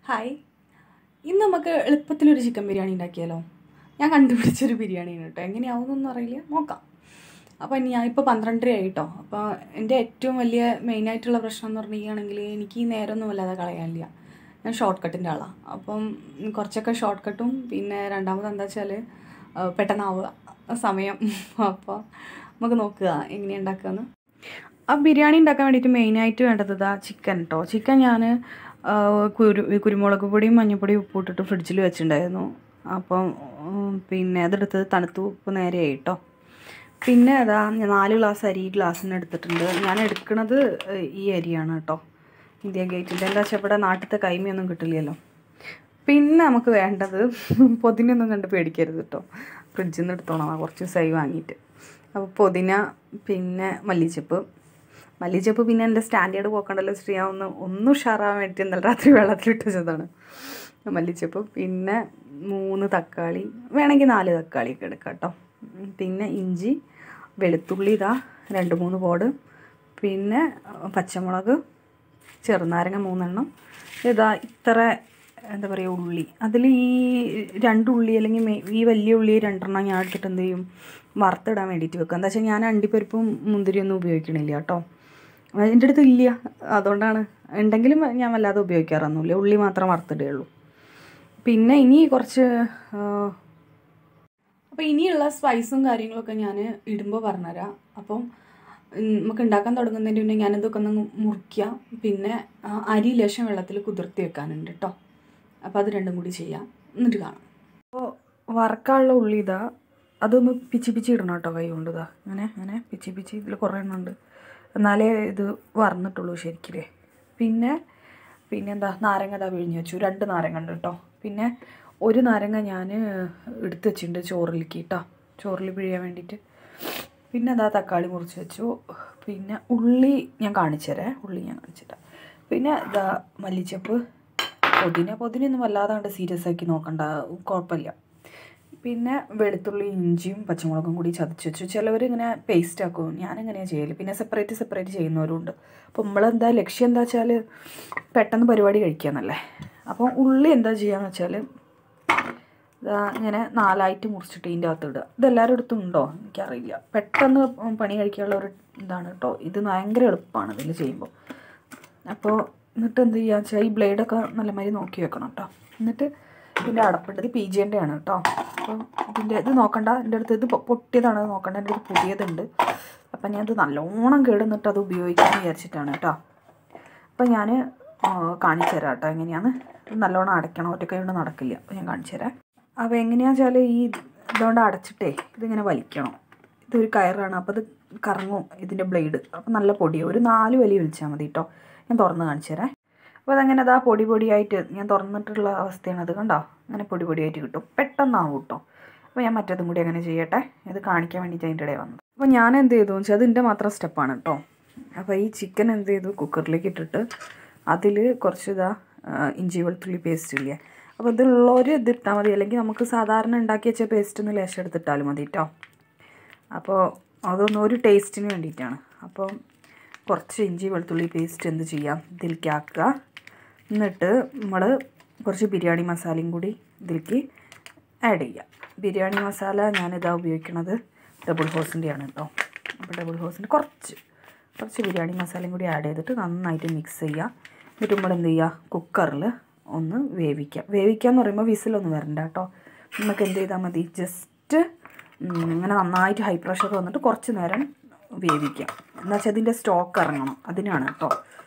Hi ഇന്ന് നമുക്ക് എളുപ്പത്തിലൊരു chicken biryani ഉണ്ടാക്കിയാലോ ഞാൻ കണ്ടുപിടിച്ചൊരു ബിരിയാണിയാണ് കേട്ടോ എങ്ങനെയാവുമെന്നൊന്നും അറിയില്ല നോക്കാം അപ്പോൾ ഇനി ഞാൻ ഇപ്പോൾ പന്ത്രണ്ടര ആയിട്ടോ അപ്പോൾ എൻ്റെ ഏറ്റവും വലിയ മെയിനായിട്ടുള്ള പ്രശ്നം എന്ന് പറഞ്ഞിരിക്കുകയാണെങ്കിൽ എനിക്ക് ഈ നേരമൊന്നും വല്ലാതെ കളയാനില്ല ഞാൻ ഷോർട്ട് കട്ടിൻ്റെ ആളാണ് അപ്പം കുറച്ചൊക്കെ ഷോർട്ട് കട്ടും പിന്നെ രണ്ടാമത് എന്താ വെച്ചാൽ പെട്ടെന്നാവുക സമയം അപ്പോൾ നമുക്ക് നോക്കുക എങ്ങനെയാണ് ഉണ്ടാക്കുകയെന്ന് ആ ബിരിയാണി ഉണ്ടാക്കാൻ വേണ്ടിയിട്ട് മെയിനായിട്ട് വേണ്ടത് ഇതാ ചിക്കൻ കേട്ടോ ചിക്കൻ ഞാൻ കുരു കുരുമുളക് പൊടിയും മഞ്ഞൾപ്പൊടിയും ഉപ്പ് ഇട്ടിട്ട് ഫ്രിഡ്ജിൽ വെച്ചിട്ടുണ്ടായിരുന്നു അപ്പം ഉം, പിന്നെ അതെടുത്ത് തണുത്ത് ഉപ്പ് നേരെയായി കേട്ടോ പിന്നെ അതാ ഞാൻ നാല് ഗ്ലാസ് അരി ഗ്ലാസ്സിന് എടുത്തിട്ടുണ്ട് ഞാൻ എടുക്കുന്നത് ഏഹ്, ഈ അരിയാണ് കേട്ടോ ഇന്ത്യൻ ഗേറ്റിൻ്റെ എന്താ വെച്ചാൽ ഇവിടെ നാട്ടിലത്തെ കൈമയൊന്നും കിട്ടില്ലല്ലോ പിന്നെ നമുക്ക് വേണ്ടത് പൊതിനൊന്നും കണ്ട് പേടിക്കരുത് കേട്ടോ ഫ്രിഡ്ജിൽ നിന്ന് എടുത്തോളാം കുറച്ച് സൈ വാങ്ങിയിട്ട് അപ്പോൾ പൊതിന പിന്നെ മല്ലിച്ചപ്പ് മല്ലിച്ചപ്പ് പിന്നെ എൻ്റെ സ്റ്റാൻഡേർഡ് പോക്കണ്ടല്ലോ ശ്രീ ഞാൻ ഒന്ന് ഒന്ന് ഉഷാറാവാൻ വേണ്ടി ഇന്നലെ രാത്രി വെള്ളത്തിലിട്ട് വെച്ചതാണ് മല്ലിച്ചപ്പ് പിന്നെ മൂന്ന് തക്കാളി വേണമെങ്കിൽ നാല് തക്കാളിയൊക്കെ എടുക്കാം കേട്ടോ ഉം, പിന്നെ ഇഞ്ചി വെളുത്തുള്ളി ഇതാ രണ്ട് മൂന്ന് പോട് പിന്നെ അഹ്, പച്ചമുളക് ചെറുനാരങ്ങ മൂന്നെണ്ണം ഇതാ ഇത്ര എന്താ പറയുക ഉള്ളി അതിൽ ഈ രണ്ട് ഉള്ളി അല്ലെങ്കിൽ മെ- ഈ വലിയ ഉള്ളി രണ്ടെണ്ണം ഞാൻ എടുത്തിട്ട് എന്ത് ചെയ്യും വറുത്തിടാൻ വേണ്ടിയിട്ട് വെക്കുക എന്താ വെച്ചാൽ ഞാൻ അണ്ടിപ്പരിപ്പും മുന്തിരിയൊന്നും ഉപയോഗിക്കണില്ല കേട്ടോ എൻ്റെ അടുത്ത് ഇല്ല അതുകൊണ്ടാണ് ഉണ്ടെങ്കിലും ഞാൻ വല്ലാതെ ഉപയോഗിക്കാറൊന്നുമില്ല ഉള്ളി മാത്രം വറുത്തിടുകയുള്ളൂ പിന്നെ ഇനി കുറച്ച് അപ്പോൾ ഇനിയുള്ള സ്പൈസും കാര്യങ്ങളൊക്കെ ഞാൻ ഇടുമ്പോൾ പറഞ്ഞുതരാം അപ്പം ഉം, നമുക്ക് ഉണ്ടാക്കാൻ തുടങ്ങുന്നതിൻ്റെ മുന്നേ ഞാനിതൊക്കെ ഒന്ന് മുറിക്കുക പിന്നെ ആ, അരി ലേശം വെള്ളത്തിൽ കുതിർത്തി വെക്കാനുണ്ട് കേട്ടോ അപ്പോൾ അത് രണ്ടും കൂടി ചെയ്യാം എന്നിട്ട് കാണാം അപ്പോൾ വറക്കാനുള്ള ഉള്ളി ഇതാ അതൊന്ന് പിച്ചി പിച്ചി ഇടണം കേട്ടോ കൈ കൊണ്ട് ഇതാ അങ്ങനെ അങ്ങനെ പിച്ചി പിച്ചി ഇതിൽ കുറേ എണ്ണം ഉണ്ട് എന്നാലേ ഇത് വറന്നിട്ടുള്ളൂ ശരിക്കില്ലേ പിന്നെ പിന്നെന്താ നാരങ്ങ ഇതാ പിഴിഞ്ഞ് വെച്ചു രണ്ട് നാരങ്ങ ഉണ്ട് കേട്ടോ പിന്നെ ഒരു നാരങ്ങ ഞാൻ എടുത്ത് വെച്ചിട്ടുണ്ട് ചോറിലേക്ക് കേട്ടോ ചോറിൽ പിഴിയാൻ വേണ്ടിയിട്ട് പിന്നെ അതാ തക്കാളി മുറിച്ച് വെച്ചു പിന്നെ ഉള്ളി ഞാൻ കാണിച്ചു തരാം ഉള്ളി ഞാൻ കാണിച്ചു തരാം പിന്നെ ഇതാ മല്ലിച്ചപ്പ് പൊതിന പൊതിനൊന്നും വല്ലാതെ കണ്ട് സീരിയസ് ആക്കി നോക്കണ്ട കുഴപ്പമില്ല പിന്നെ വെളുത്തുള്ളി ഇഞ്ചിയും പച്ചമുളകും കൂടി ചതച്ച് വെച്ചു ചിലവർ ഇങ്ങനെ പേസ്റ്റ് ആക്കും ഞാനെങ്ങനെയാണ് ചെയ്യല് പിന്നെ സെപ്പറേറ്റ് സെപ്പറേറ്റ് ചെയ്യുന്നവരുണ്ട് അപ്പോൾ നമ്മളെന്താ ലക്ഷ്യം എന്താ വെച്ചാൽ പെട്ടെന്ന് പരിപാടി കഴിക്കാന്നല്ലേ അപ്പോൾ ഉള്ളി എന്താ ചെയ്യാന്ന് വെച്ചാൽ ഇതാ ഇങ്ങനെ നാലായിട്ട് മുറിച്ചിട്ട് ഇതിൻ്റെ അകത്ത് ഇടുക ഇതെല്ലാവരും അടുത്തും ഉണ്ടോ എനിക്കറിയില്ല പെട്ടെന്ന് പണി കഴിക്കാനുള്ള ഒരു ഇതാണ് കേട്ടോ ഇത് ഭയങ്കര എളുപ്പമാണ് ഇതിൽ ചെയ്യുമ്പോൾ അപ്പോൾ എന്നിട്ട് എന്ത് ചെയ്യുക വെച്ചാൽ ഈ ബ്ലേഡൊക്കെ നല്ലമാതിരി നോക്കി വെക്കണം കേട്ടോ എന്നിട്ട് ഇതിൻ്റെ അടപ്പുണ്ട് ഇത് പി ജിൻ്റെ ആണ് കേട്ടോ അപ്പം ഇതിൻ്റെ ഇത് നോക്കണ്ട എൻ്റെ അടുത്ത് ഇത് പൊ- പൊട്ടിയതാണ് ഇത് നോക്കണ്ട എൻ്റെ അടുത്ത് പുതിയതുണ്ട് അപ്പം ഞാൻ ഇത് നല്ലോണം കേടുന്നിട്ട് അത് ഉപയോഗിക്കാമെന്ന് വിചാരിച്ചിട്ടാണ് കേട്ടോ അപ്പം ഞാൻ കാണിച്ചു തരാം കേട്ടോ എങ്ങനെയാണ് ഇത് നല്ലോണം അടയ്ക്കണം ഒറ്റക്കൈ കൊണ്ട് നടക്കില്ല അപ്പോൾ ഞാൻ കാണിച്ചു തരാം അപ്പോൾ എങ്ങനെയാണെന്ന് വെച്ചാൽ ഈ ഇതുകൊണ്ട് അടച്ചിട്ടേ ഇതിങ്ങനെ വലിക്കണം ഇതൊരു കയറാണ് അപ്പോൾ ഇത് കറങ്ങും ഇതിൻ്റെ ബ്ലേഡ് അപ്പോൾ നല്ല പൊടിയോ ഒരു നാല് വലി വലിച്ചാൽ മതി കേട്ടോ ഞാൻ തുറന്ന് കാണിച്ചു തരാം അപ്പോൾ അതങ്ങനെ അതാ പൊടി പൊടിയായിട്ട് ഞാൻ തുറന്നിട്ടുള്ള അവസ്ഥയാണ് അത് കണ്ടോ അങ്ങനെ പൊടി പൊടിയായിട്ട് കിട്ടും പെട്ടെന്നാവും കേട്ടോ അപ്പോൾ ഞാൻ മറ്റേതും കൂടി അങ്ങനെ ചെയ്യട്ടെ ഇത് കാണിക്കാൻ വേണ്ടിയിട്ട് അതിൻ്റെ ഇടയിൽ വന്നത് അപ്പോൾ ഞാൻ എന്ത് ചെയ്തു വെച്ചാൽ അതിൻ്റെ മാത്രം സ്റ്റെപ്പാണ് കേട്ടോ അപ്പോൾ ഈ ചിക്കൻ എന്ത് ചെയ്തു കുക്കറിലേക്ക് ഇട്ടിട്ട് അതിൽ കുറച്ച് ഇതാ ആ, ഇഞ്ചി വെളുത്തുള്ളി പേസ്റ്റ് ഇല്ലേ അപ്പോൾ ഇതുള്ളവർ ഇത് ഇട്ടാൽ മതി അല്ലെങ്കിൽ നമുക്ക് സാധാരണ ഉണ്ടാക്കി വെച്ച പേസ്റ്റ് ഒന്ന് ലേശം എടുത്തിട്ടാലും മതി കേട്ടോ അപ്പോൾ അതൊന്നും ഒരു ടേസ്റ്റിന് വേണ്ടിയിട്ടാണ് അപ്പോൾ കുറച്ച് ഇഞ്ചി വെളുത്തുള്ളി പേസ്റ്റ് എന്ത് ചെയ്യാം ഇതിലേക്ക് ആക്കുക എന്നിട്ട് നമ്മൾ കുറച്ച് ബിരിയാണി മസാലയും കൂടി ഇതിലേക്ക് ആഡ് ചെയ്യാം ബിരിയാണി മസാല ഞാനിതാ ഉപയോഗിക്കുന്നത് ഡബിൾ ഹോസിൻ്റെയാണ് കേട്ടോ അപ്പോൾ ഡബിൾ ഹോസിൻ്റെ കുറച്ച് കുറച്ച് ബിരിയാണി മസാലയും കൂടി ആഡ് ചെയ്തിട്ട് നന്നായിട്ട് മിക്സ് ചെയ്യുക എന്നിട്ട് നമ്മൾ എന്ത് ചെയ്യുക കുക്കറിൽ ഒന്ന് വേവിക്കാം വേവിക്കുക എന്ന് പറയുമ്പോൾ വിസിലൊന്നും വരണ്ട കേട്ടോ നമുക്ക് എന്ത് ചെയ്താൽ മതി ജസ്റ്റ് ഇങ്ങനെ നന്നായിട്ട് ഹൈ പ്രഷർ വന്നിട്ട് കുറച്ച് നേരം വേവിക്കാം എന്താ വെച്ചാൽ ഇതിൻ്റെ സ്റ്റോക്ക് ഇറങ്ങണം അതിനാണ് കേട്ടോ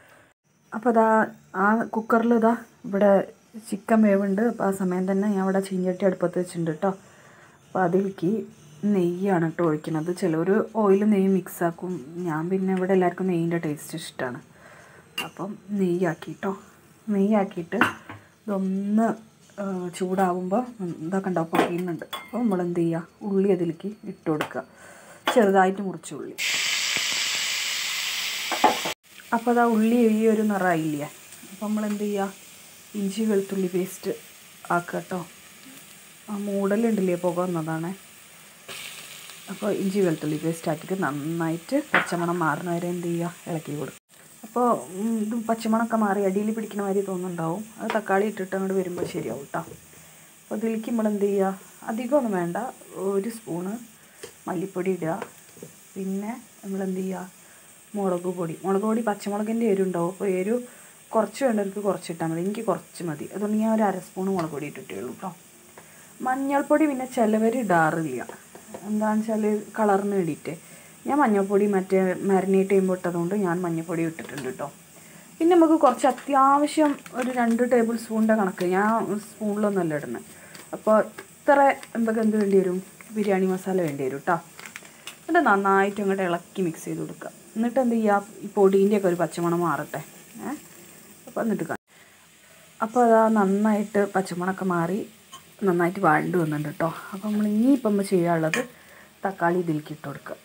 അപ്പോൾ അതാ ആ കുക്കറിൽ ഇതാ ഇവിടെ ചിക്കൻ വേവുണ്ട് അപ്പോൾ ആ സമയം തന്നെ ഞാൻ ഇവിടെ ചീഞ്ചട്ടി അടുപ്പത്ത് വെച്ചിട്ടുണ്ട് കേട്ടോ അപ്പോൾ അതിലേക്ക് നെയ്യാണ് കേട്ടോ ഒഴിക്കുന്നത് ചിലർ ഓയിൽ നെയ്യ് മിക്സ് ആക്കും ഞാൻ പിന്നെ ഇവിടെ എല്ലാവർക്കും നെയ്യിൻ്റെ ടേസ്റ്റ് ഇഷ്ടമാണ് അപ്പം നെയ്യാക്കി കേട്ടോ നെയ്യാക്കിയിട്ട് ഇതൊന്ന് ആ, ചൂടാവുമ്പോൾ ഇതൊക്കെ ഉണ്ടാവും പൊടിയുന്നുണ്ട് അപ്പോൾ നമ്മൾ എന്ത് ചെയ്യുക ഉള്ളി അതിലേക്ക് ഇട്ട് കൊടുക്കുക ചെറുതായിട്ട് മുറിച്ച ഉള്ളി അപ്പോൾ അതാ ഉള്ളി ഈ ഒരു നിറയില്ലേ അപ്പോൾ നമ്മൾ എന്ത് ചെയ്യുക ഇഞ്ചി വെളുത്തുള്ളി പേസ്റ്റ് ആക്കുക കേട്ടോ ആ മൂടലുണ്ടല്ലേ പുക വന്നതാണ് അപ്പോൾ ഇഞ്ചി വെളുത്തുള്ളി പേസ്റ്റ് ആക്കിയിട്ട് നന്നായിട്ട് പച്ചമണം മാറുന്ന വരെ എന്ത് ചെയ്യുക ഇളക്കി കൊടുക്കുക അപ്പോൾ ഇത് പച്ചമണമൊക്കെ മാറി അടിയിൽ പിടിക്കണ മാതിരി തോന്നുന്നുണ്ടാവും അത് തക്കാളി ഇട്ടിട്ട് അങ്ങോട്ട് വരുമ്പോൾ ശരിയാവും കേട്ടോ അപ്പോൾ ഇതിലേക്ക് നമ്മൾ എന്ത് ചെയ്യുക അധികമൊന്നും വേണ്ട ഒരു സ്പൂണ് മല്ലിപ്പൊടി ഇടുക പിന്നെ നമ്മൾ എന്ത് ചെയ്യുക മുളക് പൊടി മുളക് പൊടി പച്ചമുളകിൻ്റെ എരിവ് ഉണ്ടാവും അപ്പോൾ എരിവ് കുറച്ച് വേണ്ടവർക്ക് കുറച്ച് ഇട്ടാൽ മതി എനിക്ക് കുറച്ച് മതി അതുകൊണ്ട് ഞാൻ ഒരു അര സ്പൂൺ മുളക് പൊടി ഇട്ടിട്ടേ ഉള്ളൂ കേട്ടോ മഞ്ഞൾപ്പൊടി പിന്നെ ചിലവർ ഇടാറില്ല എന്താണെന്ന് വെച്ചാൽ കളറിന് വേണ്ടിയിട്ട് ഞാൻ മഞ്ഞൾപ്പൊടി മറ്റേ മാരിനേറ്റ് ചെയ്യുമ്പോൾ ഇട്ടതുകൊണ്ട് ഞാൻ മഞ്ഞൾപ്പൊടി ഇട്ടിട്ടുണ്ട് കേട്ടോ പിന്നെ നമുക്ക് കുറച്ച് അത്യാവശ്യം ഒരു രണ്ട് ടേബിൾ സ്പൂണിൻ്റെ കണക്ക് ഞാൻ സ്പൂണിലൊന്നുമല്ല ഇടുന്നത് അപ്പോൾ ഇത്ര നമുക്ക് എന്ത് വേണ്ടി വരും ബിരിയാണി മസാല വേണ്ടി വരും കേട്ടോ എന്നിട്ട് നന്നായിട്ട് അങ്ങോട്ട് ഇളക്കി മിക്സ് ചെയ്ത് കൊടുക്കുക എന്നിട്ട് എന്ത് ചെയ്യുക ഈ പൊടീൻ്റെയൊക്കെ ഒരു പച്ചമണം മാറട്ടെ ഏ അപ്പോൾ എന്നിട്ട് കാണാം അപ്പോൾ അതാ നന്നായിട്ട് പച്ചമണമൊക്കെ മാറി നന്നായിട്ട് വഴണ്ട് വന്നിട്ടുണ്ട് കേട്ടോ അപ്പോൾ നമ്മൾ ഇനിയിപ്പം നമ്മൾ ചെയ്യാനുള്ളത് തക്കാളി ഇതിലേക്ക് ഇട്ട് കൊടുക്കുക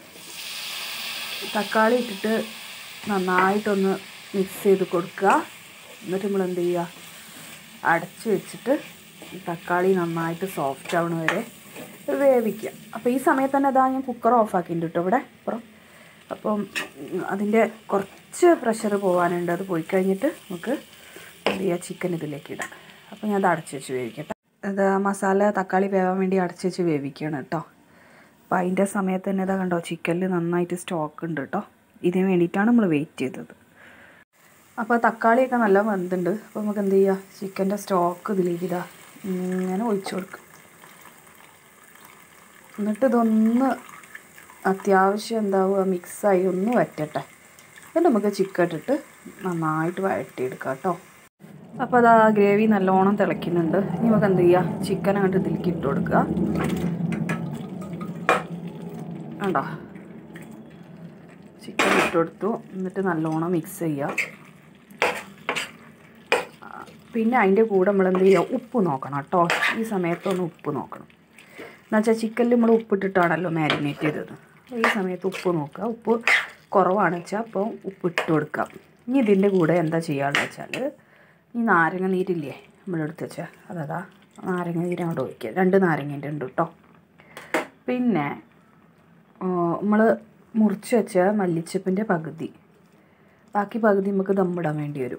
തക്കാളി ഇട്ടിട്ട് നന്നായിട്ടൊന്ന് മിക്സ് ചെയ്ത് കൊടുക്കുക എന്നിട്ട് നമ്മൾ എന്ത് ചെയ്യുക അടച്ച് വെച്ചിട്ട് ഈ തക്കാളി നന്നായിട്ട് സോഫ്റ്റ് ആവണ വരെ വേവിക്കുക അപ്പോൾ ഈ സമയത്ത് തന്നെ അതാ ഞാൻ കുക്കർ ഓഫാക്കിയിട്ടുണ്ട് കേട്ടോ ഇവിടെ അപ്പുറം അപ്പം അതിൻ്റെ കുറച്ച് പ്രഷർ പോകാനുണ്ട് അത് പോയി കഴിഞ്ഞിട്ട് നമുക്ക് എന്ത് ചെയ്യുക ചിക്കൻ ഇതിലേക്ക് ഇടാം അപ്പോൾ ഞാൻ അത് അടച്ച് വെച്ച് വേവിക്കട്ടെ അത് മസാല തക്കാളി വേവാൻ വേണ്ടി അടച്ച് വെച്ച് വേവിക്കുകയാണ് കേട്ടോ അപ്പോൾ അതിൻ്റെ സമയത്ത് തന്നെ ഇതാ കണ്ടോ ചിക്കനിൽ നന്നായിട്ട് സ്റ്റോക്ക് ഉണ്ട് കേട്ടോ ഇതിന് വേണ്ടിയിട്ടാണ് നമ്മൾ വെയിറ്റ് ചെയ്തത് അപ്പോൾ തക്കാളിയൊക്കെ നല്ല വെന്തുണ്ട് അപ്പോൾ നമുക്ക് എന്ത് ചെയ്യുക ചിക്കൻ്റെ സ്റ്റോക്ക് ഇതിലേക്ക് ഇതാ ഇങ്ങനെ ഒഴിച്ചു കൊടുക്കും എന്നിട്ട് ഇതൊന്ന് അത്യാവശ്യം എന്താവുക മിക്സായി ഒന്ന് വറ്റട്ടെ എന്നിട്ട് നമുക്ക് ചിക്കൻ ഇട്ടിട്ട് നന്നായിട്ട് വഴറ്റിയെടുക്കാം കേട്ടോ അപ്പോൾ അത് ആ ഗ്രേവി നല്ലോണം തിളയ്ക്കുന്നുണ്ട് ഇനി നമുക്ക് എന്ത് ചെയ്യുക ചിക്കൻ അങ്ങോട്ട് ഇതിലേക്ക് ഇട്ട് കൊടുക്കുക കണ്ടോ ചിക്കൻ ഇട്ട് കൊടുത്തു എന്നിട്ട് നല്ലോണം മിക്സ് ചെയ്യുക പിന്നെ അതിൻ്റെ കൂടെ നമ്മൾ എന്ത് ചെയ്യുക ഉപ്പ് നോക്കണം കേട്ടോ ഈ സമയത്തൊന്ന് ഉപ്പ് നോക്കണം എന്നുവെച്ചാൽ ചിക്കനിൽ നമ്മൾ ഉപ്പിട്ടിട്ടാണല്ലോ മാരിനേറ്റ് ചെയ്തത് ഈ സമയത്ത് ഉപ്പ് നോക്കുക ഉപ്പ് കുറവാണ് വെച്ചാൽ അപ്പോൾ ഉപ്പ് ഇട്ട് കൊടുക്കാം ഇനി ഇതിൻ്റെ കൂടെ എന്താ ചെയ്യാമെന്ന് വെച്ചാൽ ഈ നാരങ്ങ നീരില്ലേ നമ്മളെടുത്ത് വെച്ചാൽ അതാ നാരങ്ങ നീര് അങ്ങോട്ട് ഒഴിക്കുക രണ്ട് നാരങ്ങേൻ്റെ ഉണ്ട് കേട്ടോ പിന്നെ നമ്മൾ മുറിച്ച് വെച്ച മല്ലിച്ചപ്പിൻ്റെ പകുതി ബാക്കി പകുതി നമുക്ക് ദമ്മിടാൻ വേണ്ടി വരും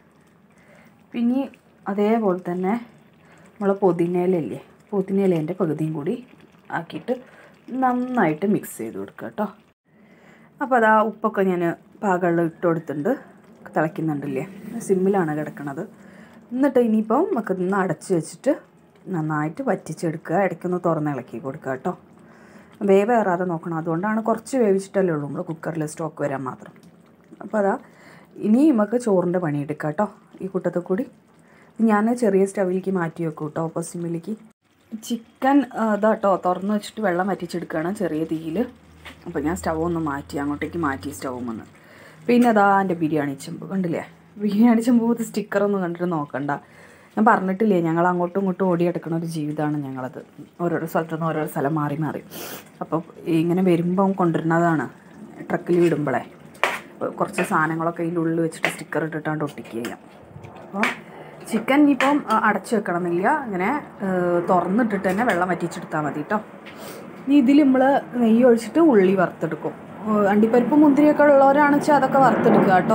പിന്നെ അതേപോലെ തന്നെ നമ്മൾ പുതിനയിലല്ലേ പുതിനയിലേൻ്റെ പകുതിയും കൂടി ആക്കിയിട്ട് നന്നായിട്ട് മിക്സ് ചെയ്ത് കൊടുക്കുക കേട്ടോ അപ്പോൾ അതാ ഉപ്പൊക്കെ ഞാൻ പാകമുള്ള ഇട്ട് കൊടുത്തിട്ടുണ്ട് തിളയ്ക്കുന്നുണ്ടല്ലേ സിമ്മിലാണ് കിടക്കണത് എന്നിട്ട് ഇനിയിപ്പം നമുക്ക് ഇന്ന് അടച്ച് വെച്ചിട്ട് നന്നായിട്ട് വറ്റിച്ചെടുക്കുക ഇടയ്ക്കൊന്ന് തുറന്ന് ഇളക്കി കൊടുക്കുക കേട്ടോ വേവ് ഏറാതെ നോക്കണം അതുകൊണ്ടാണ് കുറച്ച് വേവിച്ചിട്ടല്ലേ ഉള്ളൂ നമ്മൾ കുക്കറിൽ സ്റ്റോക്ക് വരാൻ മാത്രം അപ്പോൾ അതാ ഇനി നമുക്ക് ചോറിൻ്റെ പണിയെടുക്കാം കേട്ടോ ഈ കൂട്ടത്തിൽ കൂടി ഞാൻ ചെറിയ സ്റ്റവിലേക്ക് മാറ്റി വെക്കും കേട്ടോ ഓപ്പോസിമിലേക്ക് ചിക്കൻ ഇതാ കേട്ടോ തുറന്ന് വെച്ചിട്ട് വെള്ളം വറ്റിച്ചെടുക്കുകയാണ് ചെറിയ തീയിൽ അപ്പോൾ ഞാൻ സ്റ്റവ് ഒന്ന് മാറ്റി അങ്ങോട്ടേക്ക് മാറ്റി സ്റ്റവും വന്ന് പിന്നെ അതാ എൻ്റെ ബിരിയാണി ചെമ്പ് കണ്ടില്ലേ ബിരിയാണി ചെമ്പ് പോലത്തെ സ്റ്റിക്കറൊന്നും കണ്ടിട്ട് നോക്കണ്ട ഞാൻ പറഞ്ഞിട്ടില്ലേ ഞങ്ങൾ അങ്ങോട്ടും ഇങ്ങോട്ടും ഓടിയെടുക്കുന്ന ഒരു ജീവിതമാണ് ഞങ്ങളത് ഓരോരോ സ്ഥലത്തു നിന്ന് ഓരോരോ സ്ഥലം മാറി മാറി അപ്പോൾ ഇങ്ങനെ വരുമ്പം കൊണ്ടുവരുന്നതാണ് ട്രക്കിൽ വിടുമ്പോഴേ കുറച്ച് സാധനങ്ങളൊക്കെ അതിൻ്റെ ഉള്ളിൽ വെച്ചിട്ട് സ്റ്റിക്കർ ഇട്ടിട്ടാണ്ട് ഒട്ടിക്കുക ചെയ്യാം അപ്പോൾ ചിക്കൻ ഇനിയിപ്പം അടച്ചു വെക്കണമെന്നില്ല ഇങ്ങനെ തുറന്നിട്ടിട്ട് തന്നെ വെള്ളം വറ്റിച്ചെടുത്താൽ മതി കേട്ടോ ഇനി ഇതിൽ നമ്മൾ നെയ്യ് ഒഴിച്ചിട്ട് ഉള്ളി വറുത്തെടുക്കും അണ്ടിപ്പരിപ്പ് മുന്തിരിയൊക്കെ ഉള്ളവരാണെന്ന് വെച്ചാൽ അതൊക്കെ വറുത്തെടുക്കുക കേട്ടോ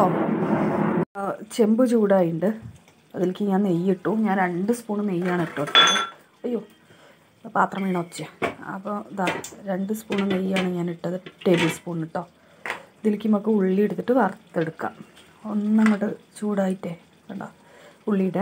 ചെമ്പ് ചൂടായിട്ടുണ്ട് അതിലേക്ക് ഞാൻ നെയ്യ് ഞാൻ രണ്ട് സ്പൂൺ നെയ്യാണ് ഇട്ട് കൊടുത്തത് അയ്യോ പാത്രം വീണ ഒച്ച അപ്പോൾ ഇതാ രണ്ട് സ്പൂൺ നെയ്യാണ് ഞാൻ ഇട്ടത് ടേബിൾ സ്പൂൺ കേട്ടോ ഇതിലേക്ക് നമുക്ക് ഉള്ളി എടുത്തിട്ട് വറുത്തെടുക്കാം ഒന്നങ്ങോട്ട് ചൂടായിട്ടേ കണ്ടോ ഉള്ളിയുടെ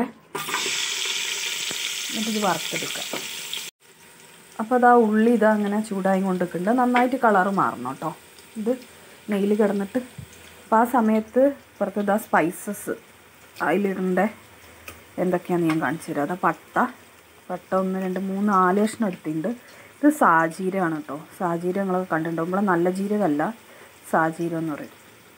എന്നിട്ടിത് വറുത്തെടുക്കാം അപ്പോൾ അതാ ഉള്ളി ഇതാ അങ്ങനെ ചൂടായി കൊണ്ടിരിക്കുന്നുണ്ട് നന്നായിട്ട് കളറ് മാറണം കേട്ടോ ഇത് നെയ്യിൽ കിടന്നിട്ട് അപ്പോൾ ആ സമയത്ത് പുറത്ത് ഇതാ സ്പൈസസ് അതിലിടേണ്ട എന്തൊക്കെയാണെന്ന് ഞാൻ കാണിച്ചു തരാം അതാ പട്ട പട്ട ഒന്ന് രണ്ട് മൂന്ന് നാല് കഷ്ണം എടുത്തിട്ടുണ്ട് ഇത് സാജീരമാണ് കേട്ടോ സാജീരം നിങ്ങളൊക്കെ കണ്ടിട്ടുണ്ടോ നമ്മളെ നല്ല ജീരകമല്ല സാജീരം എന്ന് പറയും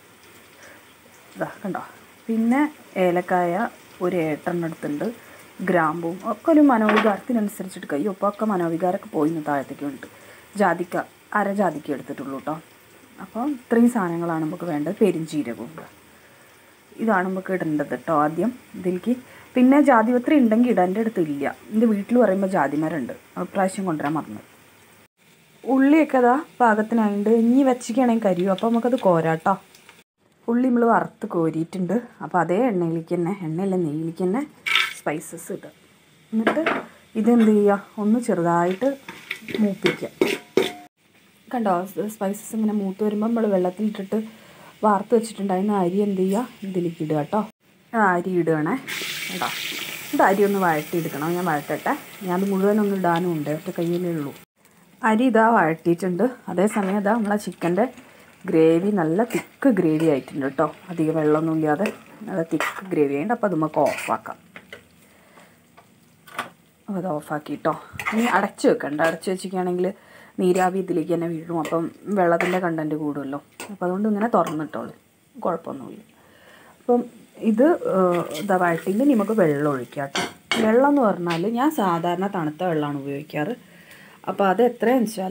ഇതാ കണ്ടോ പിന്നെ ഏലക്കായ ഒരു ഏട്ടെണ്ണം എടുത്തിട്ടുണ്ട് ഗ്രാമ്പും ഒക്കെ ഒരു മനോവികാരത്തിനനുസരിച്ചിട്ട് കയ്യോ ഇപ്പോൾ ഒക്കെ മനോവികാരമൊക്കെ പോയിന്ന് താഴത്തേക്ക് വേണ്ടിട്ട് ജാതിക്ക അര ജാതിക്ക എടുത്തിട്ടുള്ളൂ കേട്ടോ അപ്പോൾ ഇത്രയും സാധനങ്ങളാണ് നമുക്ക് വേണ്ടത് പെരിഞ്ചീരകവും ഇതാണ് നമുക്ക് ഇടേണ്ടത് കേട്ടോ ആദ്യം ഇതിലേക്ക് പിന്നെ ജാതിപത്രി ഉണ്ടെങ്കിൽ ഇടാൻ്റെ അടുത്ത് ഇല്ല എൻ്റെ വീട്ടിൽ പറയുമ്പോൾ ജാതിമരമുണ്ട് പ്രാവശ്യം കൊണ്ടുവരാൻ മറന്നു ഉള്ളിയൊക്കെ അതാ പാകത്തിനായിട്ട് ഇനി വെച്ചിക്കുകയാണെങ്കിൽ കരിയും അപ്പോൾ നമുക്കത് കോരാട്ടോ ഉള്ളി നമ്മൾ വറുത്ത് കോരിയിട്ടുണ്ട് അപ്പോൾ അതേ എണ്ണയിലേക്ക് തന്നെ എണ്ണയല്ല നെയ്യിലേക്ക് തന്നെ സ്പൈസസ് ഇടുക എന്നിട്ട് ഇതെന്ത് ചെയ്യുക ഒന്ന് ചെറുതായിട്ട് മൂപ്പിക്കുക കണ്ടോ സ്പൈസസ് ഇങ്ങനെ മൂത്ത് വരുമ്പോൾ നമ്മൾ വെള്ളത്തിലിട്ടിട്ട് വാർത്ത് വെച്ചിട്ടുണ്ടായിരുന്ന അരി എന്ത് ചെയ്യുക ഇതിലേക്ക് ഇടുക കേട്ടോ ആ അരി ഇടുകയാണേ കേട്ടോ ഇത് അരി ഒന്ന് വഴട്ടിയെടുക്കണം ഞാൻ വഴട്ടട്ടെ ഞാൻ അത് മുഴുവനൊന്നും ഇടാനും ഉണ്ട് ഒറ്റ കയ്യിലേ ഉള്ളൂ അരി ഇതാ വഴട്ടിയിട്ടുണ്ട് അതേസമയം ഇതാ നമ്മളെ ചിക്കൻ്റെ ഗ്രേവി നല്ല തിക്ക് ഗ്രേവി ആയിട്ടുണ്ട് കേട്ടോ അധികം വെള്ളമൊന്നും ഇല്ലാതെ നല്ല തിക്ക് ഗ്രേവി ആയിട്ട് അപ്പോൾ അത് നമുക്ക് ഓഫാക്കാം അപ്പോൾ അത് ഓഫാക്കി കേട്ടോ ഇനി അടച്ച് വെക്കണ്ട അടച്ച് വെച്ചിരിക്കുകയാണെങ്കിൽ നീരാവി ഇതിലേക്ക് തന്നെ വീഴും അപ്പം വെള്ളത്തിൻ്റെ കണ്ടൻറ്റ് കൂടുമല്ലോ അപ്പോൾ അതുകൊണ്ട് ഇങ്ങനെ തുറന്നിട്ടോളൂ കുഴപ്പമൊന്നുമില്ല അപ്പം ഇത് ഇതാ വഴട്ടിയിൽ നമുക്ക് വെള്ളം ഒഴിക്കാം കേട്ടോ വെള്ളം എന്ന് പറഞ്ഞാൽ ഞാൻ സാധാരണ തണുത്ത വെള്ളമാണ് ഉപയോഗിക്കാറ് അപ്പോൾ അത് എത്രയാണെന്ന് വെച്ചാൽ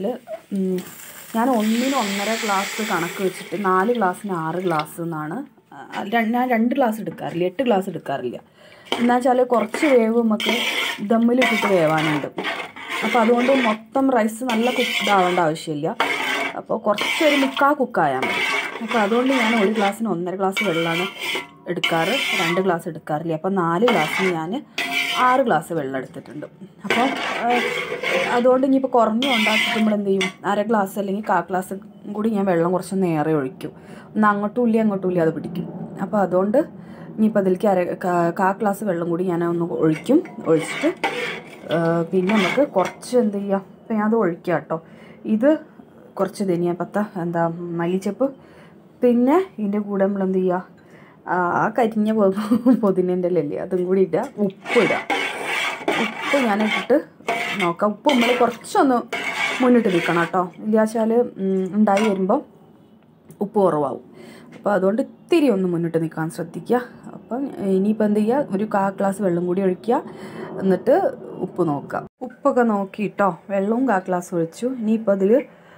ഞാൻ ഒന്നിന് ഒന്നര ഗ്ലാസ് കണക്ക് വെച്ചിട്ട് നാല് ഗ്ലാസ്സിന് ആറ് ഗ്ലാസ് എന്നാണ് ആ, ര- ഞാൻ രണ്ട് ഗ്ലാസ് എടുക്കാറില്ല എട്ട് ഗ്ലാസ് എടുക്കാറില്ല എന്താ വെച്ചാൽ കുറച്ച് വേവ് നമുക്ക് ദമ്മിലിട്ടിട്ട് വേവാനുണ്ട് അപ്പോൾ അതുകൊണ്ട് മൊത്തം റൈസ് നല്ല കുക്ക്ഡ് ആവേണ്ട ആവശ്യമില്ല അപ്പോൾ കുറച്ചൊരു മുക്കാ കുക്കായാൽ മതി അപ്പോൾ അതുകൊണ്ട് ഞാൻ ഒരു ഗ്ലാസ്സിന് ഒന്നര ഗ്ലാസ് വെള്ളമാണ് എടുക്കാറ് രണ്ട് ഗ്ലാസ് എടുക്കാറില്ല അപ്പോൾ നാല് ഗ്ലാസ്സിന് ഞാൻ ആറ് ഗ്ലാസ് വെള്ളം എടുത്തിട്ടുണ്ട് അപ്പോൾ അതുകൊണ്ട് ഇനിയിപ്പോൾ കുറഞ്ഞു ഉണ്ടാക്കിയിട്ട് നമ്മൾ എന്ത് ചെയ്യും അര ഗ്ലാസ് അല്ലെങ്കിൽ കാ ഗ്ലാസ് കൂടി ഞാൻ വെള്ളം കുറച്ച് നേരെ ഒഴിക്കും ഒന്ന് അങ്ങോട്ടും ഇല്ല അങ്ങോട്ടും ഇല്ല അത് പിടിക്കും അപ്പോൾ അതുകൊണ്ട് ഇനിയിപ്പോൾ അതിലേക്ക് അര കാ- കാ ഗ്ലാസ് വെള്ളം കൂടി ഞാൻ ഒന്ന് ഒഴിക്കും ഒഴിച്ചിട്ട് ആ, പിന്നെ നമുക്ക് കുറച്ച് എന്ത് ചെയ്യുക ഇപ്പം ഞാൻ അത് ഒഴിക്കുക കേട്ടോ ഇത് കുറച്ച് ധനിയാപ്പത്ത എന്താ മല്ലിച്ചപ്പ് പിന്നെ ഇതിൻ്റെ കൂടെ നമ്മൾ എന്ത് ചെയ്യുക ആ ആ കരിഞ്ഞ പൊതിനൻ്റെ അല്ലേ അതും കൂടി ഇടുക ഉപ്പ് ഇടുക ഉപ്പ് ഞാൻ ഇട്ടിട്ട് നോക്കാം ഉപ്പ് നമ്മൾ കുറച്ചൊന്ന് മുന്നിട്ട് നിൽക്കണം കേട്ടോ ഇല്ലാച്ചാൽ ഉണ്ടായി വരുമ്പോൾ ഉപ്പ് കുറവാകും അപ്പോൾ അതുകൊണ്ട് ഇത്തിരി ഒന്ന് മുന്നിട്ട് നിൽക്കാൻ ശ്രദ്ധിക്കുക അപ്പം ഇനിയിപ്പോൾ എന്ത് ചെയ്യുക ഒരു കാ ഗ്ലാസ് വെള്ളം കൂടി ഒഴിക്കുക എന്നിട്ട് ഉപ്പ് നോക്കുക ഉപ്പൊക്കെ നോക്കിയിട്ടോ വെള്ളവും കാ ഗ്ലാസ് ഒഴിച്ചു ഇനിയിപ്പോൾ അതിൽ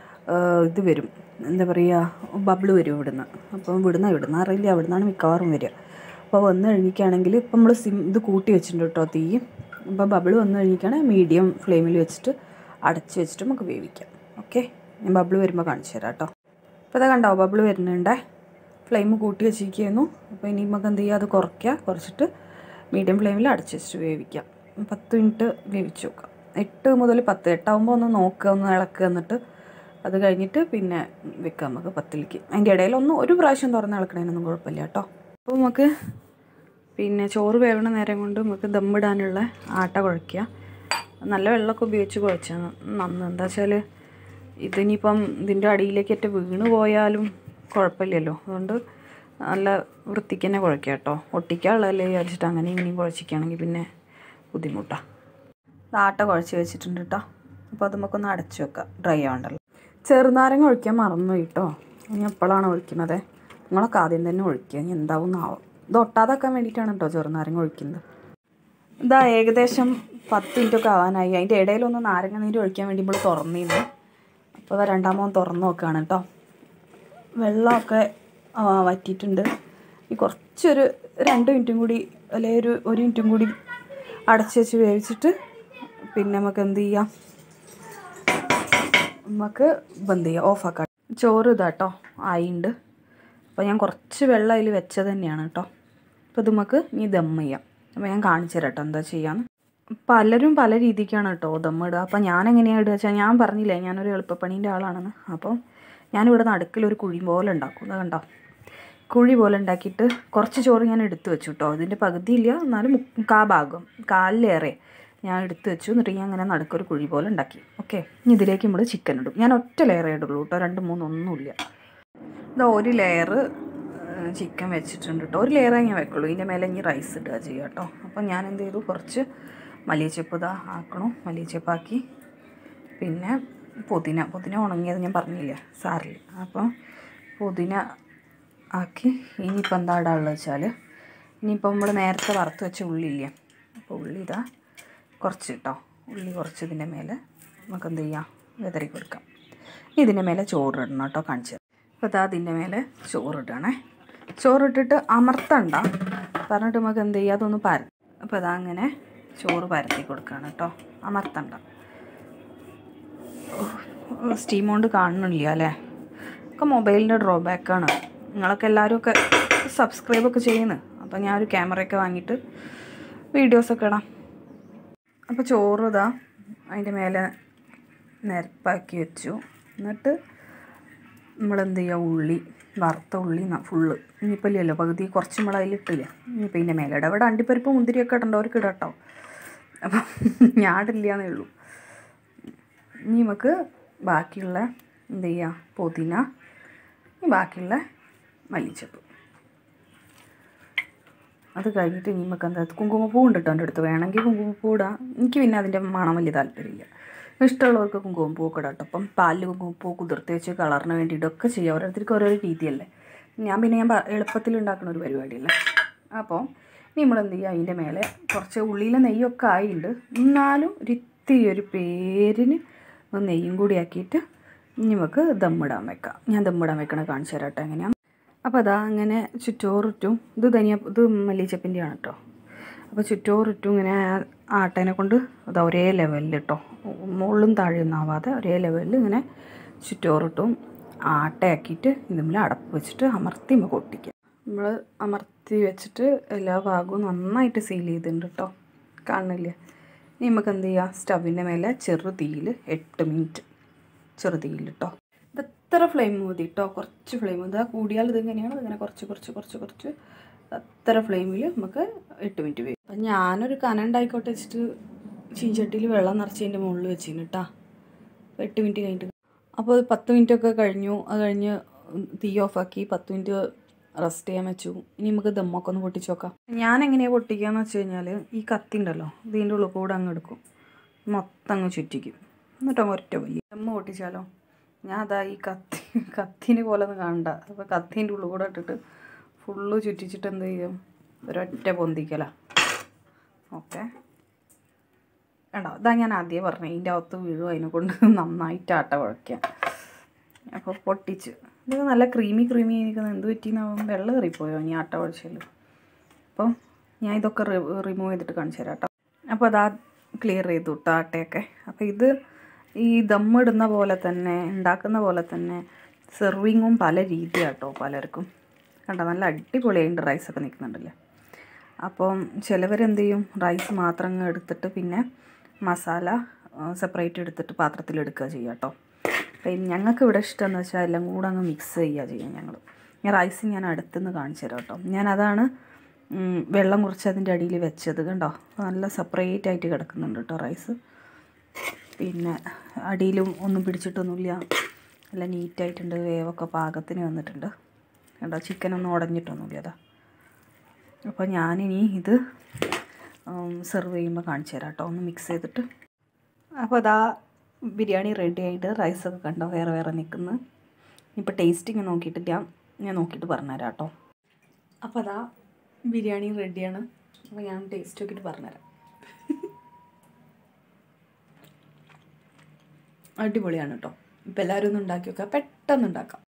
ഇത് വരും എന്താ പറയുക ബബിൾ വരും ഇവിടുന്ന് അപ്പം ഇവിടുന്ന് ഇവിടുന്ന് അറിയില്ല അവിടുന്നാണ് മിക്കവാറും വരിക അപ്പോൾ വന്ന് കഴിഞ്ഞിട്ടാണെങ്കിൽ ഇപ്പം നമ്മൾ സിം ഇത് കൂട്ടി വെച്ചിട്ടുണ്ട് കേട്ടോ തീ അപ്പോൾ ബബിൾ വന്ന് കഴിഞ്ഞിട്ടാണെങ്കിൽ മീഡിയം ഫ്ലെയിമിൽ വെച്ചിട്ട് അടച്ച് വെച്ചിട്ട് നമുക്ക് വേവിക്കാം ഓക്കെ ഞാൻ ബബിൾ വരുമ്പോൾ കാണിച്ചു തരാം കേട്ടോ അപ്പോൾ ഇതാ കണ്ടോ ബബിൾ വരുന്നുണ്ടേ ഫ്ലെയിം കൂട്ടി വെച്ചിരിക്കുന്നു അപ്പോൾ ഇനി നമുക്ക് എന്ത് ചെയ്യുക അത് കുറയ്ക്കുക കുറച്ചിട്ട് മീഡിയം ഫ്ലെയിമിൽ അടച്ച് വെച്ചിട്ട് വേവിക്കാം പത്ത് മിനിറ്റ് വേവിച്ച് നോക്കാം എട്ട് മുതൽ പത്ത് എട്ടാകുമ്പോൾ ഒന്ന് നോക്കുക ഒന്ന് ഇളക്കുക എന്നിട്ട് അത് കഴിഞ്ഞിട്ട് പിന്നെ വെക്കാം നമുക്ക് പത്തിലേക്ക് അതിൻ്റെ ഇടയിൽ ഒന്ന് ഒരു പ്രാവശ്യം തുറന്ന് ഇളക്കണതിനൊന്നും കുഴപ്പമില്ല കേട്ടോ അപ്പോൾ നമുക്ക് പിന്നെ ചോറ് വേവണ നേരം കൊണ്ട് നമുക്ക് ദമ്മിടാനുള്ള ആട്ട കുഴയ്ക്കുക നല്ല വെള്ളമൊക്കെ ഉപയോഗിച്ച് കുഴച്ചാൽ നന്ന് എന്താ വെച്ചാൽ ഇതിനിപ്പം ഇതിൻ്റെ അടിയിലേക്കൊക്കെ വീണ് പോയാലും കുഴപ്പമില്ലല്ലോ അതുകൊണ്ട് നല്ല വൃത്തിക്ക് തന്നെ കുഴക്കുക കേട്ടോ ഒട്ടിക്കാനുള്ളതല്ലേ വിചാരിച്ചിട്ട് അങ്ങനെ ഇങ്ങനെയും കുഴച്ചിക്കുകയാണെങ്കിൽ പിന്നെ ബുദ്ധിമുട്ടാണ് ആട്ട കുഴച്ച് വെച്ചിട്ടുണ്ട് കേട്ടോ അപ്പോൾ അത് നമുക്കൊന്ന് അടച്ചു വെക്കാം ഡ്രൈ ആവണ്ടല്ലോ ചെറുനാരങ്ങ ഒഴിക്കാൻ മറന്നു കേട്ടോ ഇനി എപ്പോഴാണ് ഒഴിക്കുന്നത് നിങ്ങളൊക്കെ ആദ്യം തന്നെ ഒഴിക്കുക ഇനി എന്താവും ആവും ഇത് ഒട്ടാതാക്കാൻ വേണ്ടിയിട്ടാണ് കേട്ടോ ചെറുനാരങ്ങ ഒഴിക്കുന്നത് ഇതാ ഏകദേശം പത്ത് മിനിറ്റൊക്കെ ആവാനായി അതിൻ്റെ ഇടയിലൊന്ന് നാരങ്ങ നീര് ഒഴിക്കാൻ വേണ്ടി നമ്മൾ തുറന്നിരുന്നു അപ്പോൾ അതാ രണ്ടാമത് തുറന്ന് നോക്കുകയാണ് കേട്ടോ വെള്ളമൊക്കെ ആ, വറ്റിയിട്ടുണ്ട് ഈ കുറച്ചൊരു രണ്ട് മിനിറ്റും കൂടി അല്ലെങ്കിൽ ഒരു ഒരു മിനിറ്റും കൂടി അടച്ച് വെച്ച് വേവിച്ചിട്ട് പിന്നെ നമുക്ക് എന്ത് ചെയ്യാം നമുക്ക് ബന്ത് ചെയ്യാം ഓഫാക്കാം ചോറ് ഇതാട്ടോ ആയിണ്ട് അപ്പോൾ ഞാൻ കുറച്ച് വെള്ളം അതിൽ വെച്ചത് തന്നെയാണ് കേട്ടോ അപ്പോൾ ഇത് നമുക്ക് ഇനി ദം ചെയ്യാം അപ്പോൾ ഞാൻ കാണിച്ചു തരാം കേട്ടോ എന്താ ചെയ്യാന്ന് പലരും പല രീതിക്കാണ് കേട്ടോ ദം ഇടുക അപ്പോൾ ഞാൻ എങ്ങനെയാണ് ഇടുക വെച്ചാൽ ഞാൻ പറഞ്ഞില്ലേ ഞാനൊരു എളുപ്പപ്പണീൻ്റെ ആളാണെന്ന് അപ്പം ഞാനിവിടെ നടുക്കിൽ ഒരു കുഴി പോലെ ഉണ്ടാക്കും അത് കണ്ടോ കുഴി പോലെ ഉണ്ടാക്കിയിട്ട് കുറച്ച് ചോറ് ഞാൻ എടുത്തു വെച്ചു കേട്ടോ ഇതിൻ്റെ പകുതിയില്ല എന്നാലും മുക്കാ ഭാഗം കാലിലേറെ ഞാൻ എടുത്ത് വെച്ചു എന്നിട്ട് ഞാൻ അങ്ങനെ നടുക്കൊരു കുഴി പോലെ ഉണ്ടാക്കി ഓക്കെ ഇനി ഇതിലേക്ക് നമ്മൾ ചിക്കൻ ഇടും ഞാൻ ഒറ്റ ലെയറേ ഇടുള്ളൂ കേട്ടോ രണ്ട് മൂന്ന് ഒന്നുമില്ല ഇതാ ഒരു ലെയർ ചിക്കൻ വെച്ചിട്ടുണ്ട് കേട്ടോ ഒരു ലെയറേ ഞാൻ വെക്കുള്ളൂ ഇതിൻ്റെ മേലെ ഇനി റൈസ് ഇടുക ചെയ്യുക കേട്ടോ അപ്പോൾ ഞാൻ എന്ത് ചെയ്തു കുറച്ച് മല്ലിച്ചപ്പ് ഇതാ ആക്കണം മല്ലിച്ചപ്പാക്കി പിന്നെ പുതിന പുതിന ഉണങ്ങിയത് ഞാൻ പറഞ്ഞില്ല സാറിൽ അപ്പോൾ പുതിന ആക്കി ഇനിയിപ്പോൾ എന്താ ഇടാനുള്ളത് വെച്ചാൽ ഇനിയിപ്പോൾ നമ്മൾ നേരത്തെ വറുത്ത് വെച്ച ഉള്ളിയില്ലേ അപ്പോൾ ഉള്ളി ഇതാ കുറച്ച് കേട്ടോ ഉള്ളി കുറച്ച് ഇതിൻ്റെ മേലെ നമുക്ക് എന്ത് ചെയ്യാം വിതറി കൊടുക്കാം ഇനി ഇതിൻ്റെ മേലെ ചോറ് ഇടണം കേട്ടോ കാണിച്ചു തരാം. അപ്പോൾ ഇതാ അതിൻ്റെ മേലെ ചോറിടണേ ചോറിട്ടിട്ട് അമർത്തണ്ട പറഞ്ഞിട്ട് നമുക്ക് എന്ത് ചെയ്യാം അതൊന്ന് പര അപ്പോൾ ഇതാ അങ്ങനെ ചോറ് പരത്തി കൊടുക്കുകയാണ് കേട്ടോ അമർത്തണ്ട സ്റ്റീം കൊണ്ട് കാണുന്നില്ല അല്ലേ ഒക്കെ മൊബൈലിൻ്റെ ഡ്രോബാക്കാണ് നിങ്ങളൊക്കെ എല്ലാവരും ഒക്കെ സബ്സ്ക്രൈബൊക്കെ ചെയ്യുന്നു അപ്പോൾ ഞാനൊരു ക്യാമറയൊക്കെ വാങ്ങിയിട്ട് വീഡിയോസൊക്കെ ഇടാം അപ്പോൾ ചോറ് ഇതാ അതിൻ്റെ മേലെ നിരപ്പാക്കി വെച്ചു എന്നിട്ട് നമ്മളെന്ത് ചെയ്യുക ഉള്ളി വറുത്ത ഉള്ളി ന- ഫുള്ള് ഇനിയിപ്പോൾ ഇല്ലല്ലോ പകുതി കുറച്ച് നമ്മൾ അതിലിട്ടില്ല ഇനിയിപ്പോൾ ഇതിൻ്റെ മേലെ ഇടാം ഇവിടെ അണ്ടിപ്പരിപ്പ് മുന്തിരിയൊക്കെ ഇടേണ്ടവർക്ക് ഇടാം കേട്ടോ അപ്പം ഞാൻ ഇടില്ല എന്നേ ഉള്ളൂ ഇനി നമുക്ക് ബാക്കിയുള്ള എന്ത് ചെയ്യുക പുതിന ഇനി ബാക്കിയുള്ള മല്ലിച്ചപ്പ് അത് കഴിഞ്ഞിട്ട് ഇനി നമുക്ക് എന്താ കുങ്കുമപ്പൂ ഉണ്ട് കേട്ടോ എൻ്റെ അടുത്ത് വേണമെങ്കിൽ കുങ്കുമപ്പൂ ഇടാം എനിക്ക് പിന്നെ അതിൻ്റെ മണം വലിയ താല്പര്യമില്ല ഇഷ്ടമുള്ളവർക്ക് കുങ്കുമപ്പൂ ഒക്കെ ഇടാം കേട്ടോ അപ്പം പാലിൽ കുങ്കുമപ്പൂ കുതിർത്ത് വെച്ച് കളറിന് വേണ്ടിയിട്ടൊക്കെ ചെയ്യാം ഓരോരുത്തർക്ക് ഓരോരോ രീതിയല്ലേ ഞാൻ പിന്നെ ഞാൻ പ- എളുപ്പത്തിൽ ഉണ്ടാക്കുന്ന ഒരു പരിപാടിയല്ലേ അപ്പോൾ ഇനി നമ്മൾ എന്ത് ചെയ്യുക അതിൻ്റെ മേലെ കുറച്ച് ഉള്ളിയിലെ നെയ്യൊക്കെ ആയിട്ടുണ്ട് എന്നാലും ഒരു ഇത്തിരി ഒരു പേരിന് ഒന്ന് നെയ്യും കൂടി ആക്കിയിട്ട് ഇനി നമുക്ക് ദമ്മിടാൻ വെക്കാം ഞാൻ ദമ്മിടാൻ വെക്കണ കാണിച്ചു തരാം കേട്ടോ എങ്ങനെയാണ് അപ്പോൾ അതാ അങ്ങനെ ചുറ്റോറിറ്റും ഇത് ധനിയ ഇത് മല്ലിച്ചപ്പിൻ്റെയാണ് കേട്ടോ അപ്പോൾ ചുറ്റോറിറ്റും ഇങ്ങനെ ആട്ടേനെ കൊണ്ട് അത് ഒരേ ലെവലിൽ കേട്ടോ മുകളിലും താഴെയൊന്നും ആവാതെ ഒരേ ലെവലിൽ ഇങ്ങനെ ചുറ്റോറിട്ടും ആട്ടയാക്കിയിട്ട് ഇതിന്മേൽ അടപ്പ് വെച്ചിട്ട് അമർത്തി നമുക്ക് ഒട്ടിക്കുക നമ്മൾ അമർത്തി വെച്ചിട്ട് എല്ലാ ഭാഗവും നന്നായിട്ട് സീൽ ചെയ്തിട്ടുണ്ട് കേട്ടോ കാണുന്നില്ലേ ഇനി നമുക്ക് എന്ത് ചെയ്യാം സ്റ്റവിൻ്റെ മേലെ ചെറു തീയിൽ എട്ട് മിനിറ്റ് ചെറു തീയിൽ കേട്ടോ ഇത് എത്ര ഫ്ലെയിം മതി കേട്ടോ കുറച്ച് ഫ്ലെയിം ഇതാ കൂടിയാൽ ഇതിങ്ങനെയാണ് ഇതിങ്ങനെ കുറച്ച് കുറച്ച് കുറച്ച് കുറച്ച് അത്ര ഫ്ലെയിമിൽ നമുക്ക് എട്ട് മിനിറ്റ് വരും അപ്പം ഞാനൊരു കന ഉണ്ടായിക്കോട്ടെ വെച്ചിട്ട് ചീഞ്ചട്ടിയിൽ വെള്ളം നിറച്ചതിൻ്റെ മുകളിൽ വെച്ചിന് കേട്ടാ അപ്പോൾ എട്ട് മിനിറ്റ് കഴിഞ്ഞിട്ട് അപ്പോൾ അത് പത്ത് മിനിറ്റ് ഒക്കെ കഴിഞ്ഞു അത് കഴിഞ്ഞ് തീ ഓഫാക്കി പത്ത് മിനിറ്റ് റെസ്റ്റ് ചെയ്യാൻ വെച്ചു ഇനി നമുക്ക് ദമ്മൊക്കെ ഒന്ന് പൊട്ടിച്ച് നോക്കാം ഞാൻ എങ്ങനെയാണ് പൊട്ടിക്കുകയെന്ന് വെച്ച് കഴിഞ്ഞാൽ ഈ കത്തി ഉണ്ടല്ലോ ഇതിൻ്റെ ഉള്ളിൽ കൂടെ അങ്ങ് എടുക്കും മൊത്തം അങ്ങ് ചുറ്റിക്കും എന്നിട്ട് അങ്ങ് ഒറ്റ വലിയ ദമ്മ് പൊട്ടിച്ചാലോ ഞാൻ അതാ ഈ കത്തി കത്തിന് പോലെ ഒന്ന് കാണണ്ട അപ്പോൾ കത്തീൻ്റെ ഉള്ളിൽ കൂടെ ഇട്ടിട്ട് ഫുള്ള് ചുറ്റിച്ചിട്ട് എന്ത് ചെയ്യും ഒരൊറ്റ പൊന്തിക്കല ഓക്കെ വേണ്ട ഇതാ ഞാൻ ആദ്യമേ പറഞ്ഞു ഇതിൻ്റെ അകത്ത് വീഴും അതിനെ കൊണ്ട് നന്നായിട്ട് ആട്ട കുഴയ്ക്കാം അപ്പോൾ പൊട്ടിച്ച് ഇത് നല്ല ക്രീമി ക്രീമി ആയിരിക്കുന്നത് എന്ത് പറ്റിയെന്നാവും വെള്ളം കയറിപ്പോയോ ഇനി ആട്ട കുഴച്ചല്ലോ അപ്പം ഞാൻ ഇതൊക്കെ റിമൂവ് ചെയ്തിട്ട് കാണിച്ചു തരാം കേട്ടോ അപ്പോൾ അതാ ക്ലിയർ ചെയ്തു കേട്ടോ ആട്ടയൊക്കെ അപ്പോൾ ഇത് ഈ ദമ്മിടുന്ന പോലെ തന്നെ ഉണ്ടാക്കുന്ന പോലെ തന്നെ സെർവിങ്ങും പല രീതിയാണ് കേട്ടോ പലർക്കും കണ്ടോ നല്ല അടിപൊളിയായിട്ട് റൈസൊക്കെ നിൽക്കുന്നുണ്ടല്ലേ അപ്പം ചിലവരെന്ത് ചെയ്യും റൈസ് മാത്രം അങ്ങ് എടുത്തിട്ട് പിന്നെ മസാല സെപ്പറേറ്റ് എടുത്തിട്ട് പാത്രത്തിൽ എടുക്കുക ചെയ്യുക കേട്ടോ അപ്പം ഞങ്ങൾക്ക് ഇവിടെ ഇഷ്ടമെന്ന് വെച്ചാൽ എല്ലാം കൂടെ അങ്ങ് മിക്സ് ചെയ്യുക ചെയ്യുക ഞങ്ങൾ ഞാൻ റൈസ് ഞാൻ അടുത്തുനിന്ന് കാണിച്ചു തരാം കേട്ടോ ഞാൻ അതാണ് ഉം, വെള്ളം കുറച്ച് അതിൻ്റെ അടിയിൽ വെച്ചത് കണ്ടോ നല്ല സെപ്പറേറ്റ് ആയിട്ട് കിടക്കുന്നുണ്ട് കേട്ടോ റൈസ് പിന്നെ അടിയിലും ഒന്നും പിടിച്ചിട്ടൊന്നുമില്ല നല്ല നീറ്റായിട്ടുണ്ട് വേവൊക്കെ പാകത്തിന് വന്നിട്ടുണ്ട് കണ്ടോ ചിക്കനൊന്നും ഉടഞ്ഞിട്ടൊന്നുമില്ല അതാ അപ്പോൾ ഞാനിനി ഇത് സെർവ് ചെയ്യുമ്പോൾ കാണിച്ചു തരാം കേട്ടോ ഒന്ന് മിക്സ് ചെയ്തിട്ട് അപ്പോൾ അതാ ബിരിയാണി റെഡി ആയിട്ട് റൈസൊക്കെ കണ്ടോ വേറെ വേറെ നിൽക്കുന്നു ഇപ്പോൾ ടേസ്റ്റിങ് നോക്കിയിട്ടില്ല ഞാൻ നോക്കിയിട്ട് പറഞ്ഞുതരാം കേട്ടോ അപ്പോൾ അതാ ബിരിയാണി റെഡിയാണ് അപ്പോൾ ഞാൻ ടേസ്റ്റ് നോക്കിയിട്ട് പറഞ്ഞുതരാം അടിപൊളിയാണ് കേട്ടോ ഇപ്പോൾ എല്ലാവരും ഒന്ന് ഉണ്ടാക്കി വെക്കുക പെട്ടെന്ന് ഉണ്ടാക്കാം